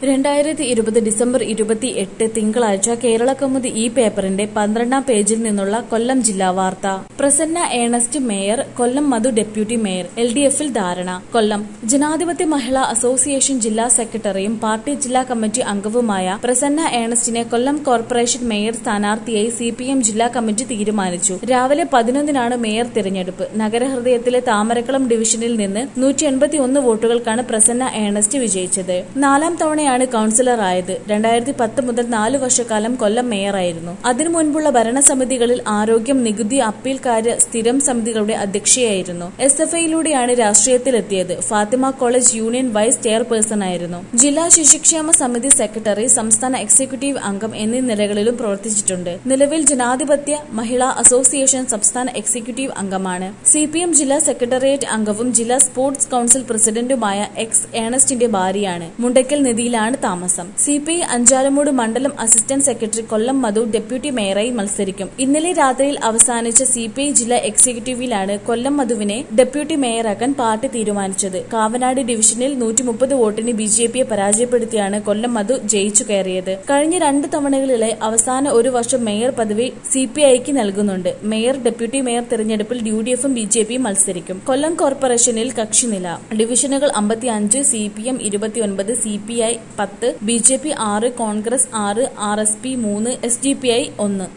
രണ്ടായിരത്തി ഇരുപത് ഡിസംബർ ഇരുപത്തി എട്ട് തിങ്കളാഴ്ച കേരള കൗമുദി ഈ പേപ്പറിന്റെ പന്ത്രണ്ടാം പേജിൽ നിന്നുള്ള കൊല്ലം ജില്ലാ വാർത്ത Prasanna Ernest mayor Kollam Madhu deputy mayor L D എഫിൽ ധാരണ കൊല്ലം ജനാധിപത്യ മഹിളാ അസോസിയേഷൻ ജില്ലാ സെക്രട്ടറിയും പാർട്ടി ജില്ലാ കമ്മിറ്റി അംഗവുമായ പ്രസന്ന ഏണസ്റ്റിനെ കൊല്ലം കോർപ്പറേഷൻ മേയർ സ്ഥാനാർത്ഥിയായി സി പി എം ജില്ലാ കമ്മിറ്റി തീരുമാനിച്ചു രാവിലെ പതിനൊന്നിനാണ് മേയർ തിരഞ്ഞെടുപ്പ് നഗരഹൃദയത്തിലെ താമരക്കുളം ഡിവിഷനിൽ നിന്ന് നൂറ്റി എൺപത്തി ഒന്ന് വോട്ടുകൾക്കാണ് പ്രസന്ന ഏണസ്റ്റ് വിജയിച്ചത് നാലാം തവണയാണ് കൌൺസിലറായത് രണ്ടായിരത്തി പത്ത് മുതൽ നാലു വർഷക്കാലം കൊല്ലം മേയറായിരുന്നു അതിനു മുൻപുള്ള ഭരണസമിതികളിൽ ആരോഗ്യം നികുതി അപ്പീൽ കാര്യ സ്ഥിരം സമിതികളുടെ അധ്യക്ഷയായിരുന്നു എസ് എഫ് ഐയിലൂടെയാണ് രാഷ്ട്രീയത്തിലെത്തിയത് Fathima college union vice chairperson ആയിരുന്നു ജില്ലാ ശിശുക്ഷേമ സമിതി സെക്രട്ടറി സംസ്ഥാന എക്സിക്യൂട്ടീവ് അംഗം എന്നീ നിലകളിലും പ്രവർത്തിച്ചിട്ടുണ്ട് നിലവിൽ ജനാധിപത്യ മഹിളാ അസോസിയേഷൻ സംസ്ഥാന എക്സിക്യൂട്ടീവ് അംഗമാണ് സി പി എം ജില്ലാ സെക്രട്ടേറിയറ്റ് അംഗവും ജില്ലാ സ്പോർട്സ് കൌൺസിൽ പ്രസിഡന്റുമായ എക്സ് ഏണസ്റ്റിന്റെ ഭാര്യയാണ് മുണ്ടക്കൽ നിധിയിലാണ് താമസം സി പി ഐ അഞ്ചാലമൂട് മണ്ഡലം assistant secretary Kollam Madhu deputy മേയറായി മത്സരിക്കും ഇന്നലെ രാത്രിയിൽ അവസാനിച്ച സി പി ഐ ജില്ലാ എക്സിക്യൂട്ടീവിലാണ് കൊല്ലം മധുവിനെ ഡെപ്യൂട്ടി മേയറാക്കാൻ പാർട്ടി തീരുമാനിച്ചത് കാവനാട് ഡിവിഷനിൽ നൂറ്റി മുപ്പത് വോട്ടിന് ബി ജെ പിയെ പരാജയപ്പെടുത്തിയാണ് കൊല്ലം മധു ജയിച്ചു കയറിയത് കഴിഞ്ഞ രണ്ട് തവണകളിലെ അവസാന ഒരു വർഷം മേയർ പദവി സി പി ഐക്ക് നൽകുന്നുണ്ട് മേയർ ഡെപ്യൂട്ടി മേയർ തെരഞ്ഞെടുപ്പിൽ യു ഡി എഫും ബി ജെ പിയും മത്സരിക്കും കൊല്ലം കോർപ്പറേഷനിൽ കക്ഷിനില ഡിവിഷനുകൾ അമ്പത്തി അഞ്ച് സി പി എം ഇരുപത്തിയൊൻപത് സി പി ഐ പത്ത് ബി ജെ പി ആറ് കോൺഗ്രസ് ആറ് ആർ എസ് പി മൂന്ന് എസ് ഡി പി ഐ ഒന്ന്